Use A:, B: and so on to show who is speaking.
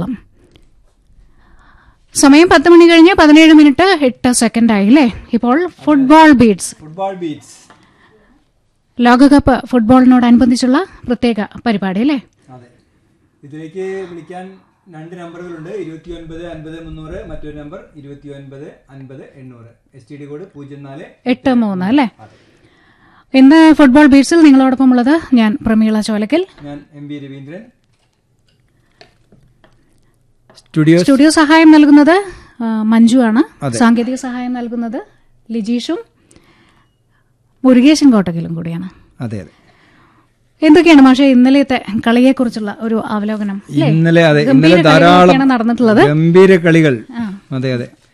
A: എറണാകുളം സമയം പത്ത് മണി കഴിഞ്ഞ് പതിനേഴ് മിനിറ്റ് എട്ട് സെക്കൻഡ് ആയില്ലേ ഇപ്പോൾ ഫുട്ബോൾ ബീറ്റ്സ്
B: ഫുട്ബോൾ ബീറ്റ്സ്
A: ലോകകപ്പ് ഫുട്ബോളിനോടനുബന്ധിച്ചുള്ള പ്രത്യേക പരിപാടി അല്ലേ
B: അതെ ഇതിലേക്ക് വിളിക്കാൻ രണ്ട് നമ്പറുകളുണ്ട് ഇരുപത്തി ഒൻപത് അൻപത് മുന്നൂറ് മറ്റൊരു നമ്പർ ഇരുപത്തി ഒൻപത് അൻപത് എണ്ണൂറ് എസ് ടി ഡി കോഡ് പൂജ്യം നാല്
A: എട്ട് മൂന്ന് അല്ലേ
B: അതെ
A: ഇന്ന് ഫുട്ബോൾ ബീറ്റ്സിൽ നിങ്ങളോടൊപ്പം ഉള്ളത് ഞാൻ പ്രമീള ചോലക്കൽ
B: ഞാൻ M B Raveendran studio
A: studio സഹായം നൽകുന്നത് ആ, മഞ്ജു ആണ് സാങ്കേതിക സഹായം നൽകുന്നത് ലിജീഷും മുരുകേശൻ കോട്ടകലും കൂടിയാണ്
B: അതെ അതെ
A: എന്തൊക്കെയാണ് മാഷെ ഇന്നലത്തെ കളിയെക്കുറിച്ചുള്ള ഒരു അവലോകനം അല്ലേ?
B: ഇന്നലെ അതെ
A: ഗംഭീര
B: ഇന്നലെ ധാരാളം
A: കളികളൊക്കെയാണ് നടന്നിട്ടുള്ളത്
B: ഗംഭീര കളികൾ അതെ അതെ